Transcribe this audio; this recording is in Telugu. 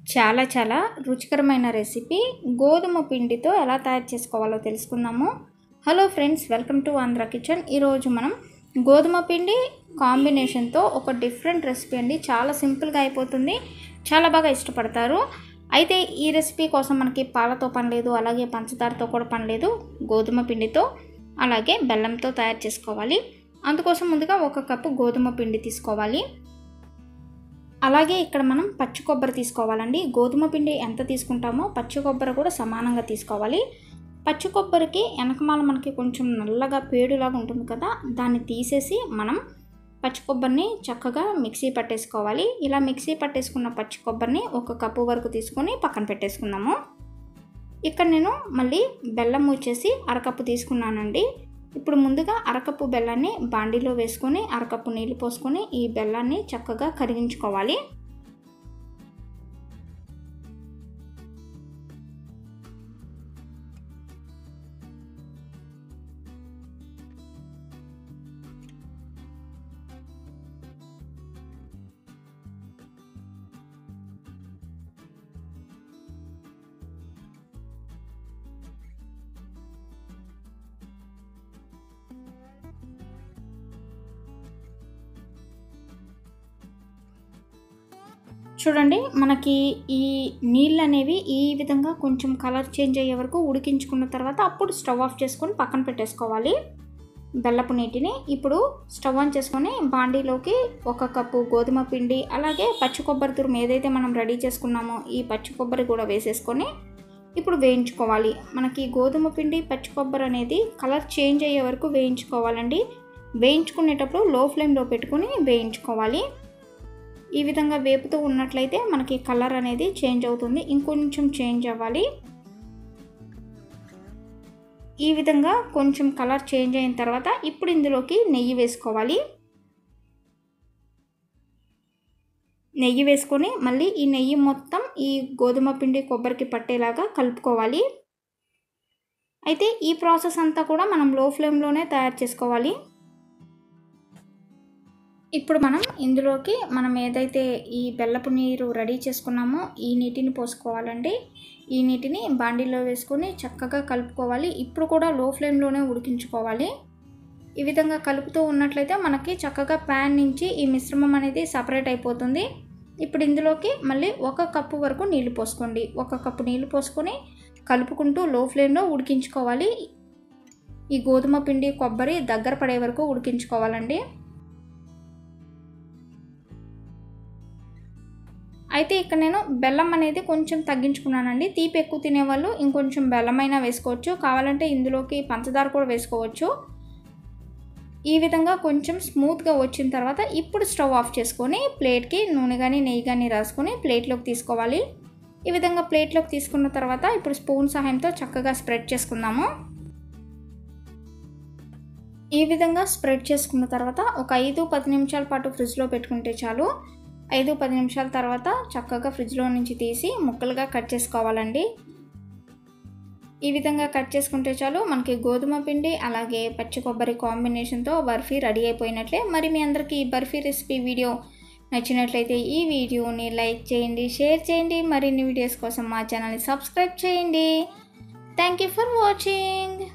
చాలా చాలా రుచికరమైన రెసిపీ గోధుమ పిండితో ఎలా తయారు చేసుకోవాలో తెలుసుకుందాము hello friends welcome to Andhra kitchen ఈరోజు మనం గోధుమ పిండి కాంబినేషన్తో ఒక డిఫరెంట్ రెసిపీ అండి చాలా సింపుల్గా అయిపోతుంది చాలా బాగా ఇష్టపడతారు అయితే ఈ రెసిపీ కోసం మనకి పాలతో పని లేదు అలాగే పంచదారతో కూడా పని లేదు గోధుమ పిండితో అలాగే బెల్లంతో తయారు చేసుకోవాలి అందుకోసం ముందుగా ఒక కప్పు గోధుమ పిండి తీసుకోవాలి అలాగే ఇక్కడ మనం పచ్చి కొబ్బరి తీసుకోవాలండి గోధుమ పిండి ఎంత తీసుకుంటామో పచ్చి కొబ్బరి కూడా సమానంగా తీసుకోవాలి పచ్చి కొబ్బరికి వెనకమాల మనకి కొంచెం నల్లగా పేడులాగా ఉంటుంది కదా దాన్ని తీసేసి మనం పచ్చి కొబ్బరిని చక్కగా మిక్సీ పట్టేసుకోవాలి ఇలా మిక్సీ పట్టేసుకున్న పచ్చి కొబ్బరిని ఒక కప్పు వరకు తీసుకొని పక్కన పెట్టేసుకుందాము ఇక్కడ నేను మళ్ళీ బెల్లం వచ్చేసి అరకప్పు తీసుకున్నానండి ఇప్పుడు ముందుగా అరకప్పు బెల్లాన్ని బాండీలో వేసుకొని అరకప్పు నీళ్ళు పోసుకొని ఈ బెల్లాన్ని చక్కగా కరిగించుకోవాలి చూడండి మనకి ఈ నీళ్ళు అనేవి ఈ విధంగా కొంచెం కలర్ చేంజ్ అయ్యే వరకు ఉడికించుకున్న తర్వాత అప్పుడు స్టవ్ ఆఫ్ చేసుకొని పక్కన పెట్టేసుకోవాలి బెల్లపు నీటిని ఇప్పుడు స్టవ్ ఆన్ చేసుకొని బాండీలోకి ఒక కప్పు గోధుమ పిండి అలాగే పచ్చి కొబ్బరి తురుము ఏదైతే మనం రెడీ చేసుకున్నామో ఈ పచ్చి కొబ్బరి కూడా వేసేసుకొని ఇప్పుడు వేయించుకోవాలి మనకి గోధుమ పిండి పచ్చి కొబ్బరి అనేది కలర్ చేంజ్ అయ్యే వరకు వేయించుకోవాలండి వేయించుకునేటప్పుడు లో ఫ్లేమ్లో పెట్టుకొని వేయించుకోవాలి ఈ విధంగా వేపుతూ ఉన్నట్లయితే మనకి కలర్ అనేది చేంజ్ అవుతుంది ఇంకొంచెం చేంజ్ అవ్వాలి ఈ విధంగా కొంచెం కలర్ చేంజ్ అయిన తర్వాత ఇప్పుడు ఇందులోకి నెయ్యి వేసుకోవాలి నెయ్యి వేసుకొని మళ్ళీ ఈ నెయ్యి మొత్తం ఈ గోధుమ పిండి కొబ్బరికి పట్టేలాగా కలుపుకోవాలి అయితే ఈ ప్రాసెస్ అంతా కూడా మనం లో ఫ్లేమ్లోనే తయారు చేసుకోవాలి ఇప్పుడు మనం ఇందులోకి మనం ఏదైతే ఈ బెల్లపు నీరు రెడీ చేసుకున్నామో ఈ నీటిని పోసుకోవాలండి ఈ నీటిని బాండీలో వేసుకొని చక్కగా కలుపుకోవాలి ఇప్పుడు కూడా లో ఫ్లేమ్లోనే ఉడికించుకోవాలి ఈ విధంగా కలుపుతూ ఉన్నట్లయితే మనకి చక్కగా ప్యాన్ నుంచి ఈ మిశ్రమం అనేది సపరేట్ అయిపోతుంది ఇప్పుడు ఇందులోకి మళ్ళీ ఒక కప్పు వరకు నీళ్లు పోసుకోండి ఒక కప్పు నీళ్లు పోసుకొని కలుపుకుంటూ లో ఫ్లేమ్లో ఉడికించుకోవాలి ఈ గోధుమ పిండి కొబ్బరి దగ్గర పడే వరకు ఉడికించుకోవాలండి అయితే ఇక్కడ నేను బెల్లం అనేది కొంచెం తగ్గించుకున్నానండి తీపి ఎక్కువ తినేవాళ్ళు ఇంకొంచెం బెల్లమైనా వేసుకోవచ్చు కావాలంటే ఇందులోకి పంచదార కూడా వేసుకోవచ్చు ఈ విధంగా కొంచెం స్మూత్గా వచ్చిన తర్వాత ఇప్పుడు స్టవ్ ఆఫ్ చేసుకొని ప్లేట్కి నూనె కానీ నెయ్యి కానీ రాసుకొని ప్లేట్లోకి తీసుకోవాలి ఈ విధంగా ప్లేట్లోకి తీసుకున్న తర్వాత ఇప్పుడు స్పూన్ సహాయంతో చక్కగా స్ప్రెడ్ చేసుకుందాము ఈ విధంగా స్ప్రెడ్ చేసుకున్న తర్వాత ఒక ఐదు పది నిమిషాల పాటు ఫ్రిడ్జ్లో పెట్టుకుంటే చాలు ఐదు పది నిమిషాల తర్వాత చక్కగా ఫ్రిడ్జ్లో నుంచి తీసి ముక్కలుగా కట్ చేసుకోవాలండి ఈ విధంగా కట్ చేసుకుంటే చాలు మనకి గోధుమ పిండి అలాగే పచ్చి కొబ్బరి కాంబినేషన్తో బర్ఫీ రెడీ అయిపోయినట్లే మరి మీ అందరికీ ఈ బర్ఫీ రెసిపీ వీడియో నచ్చినట్లయితే ఈ వీడియోని లైక్ చేయండి షేర్ చేయండి మరిన్ని వీడియోస్ కోసం మా ఛానల్ని సబ్స్క్రైబ్ చేయండి థ్యాంక్ యూ ఫర్ వాచింగ్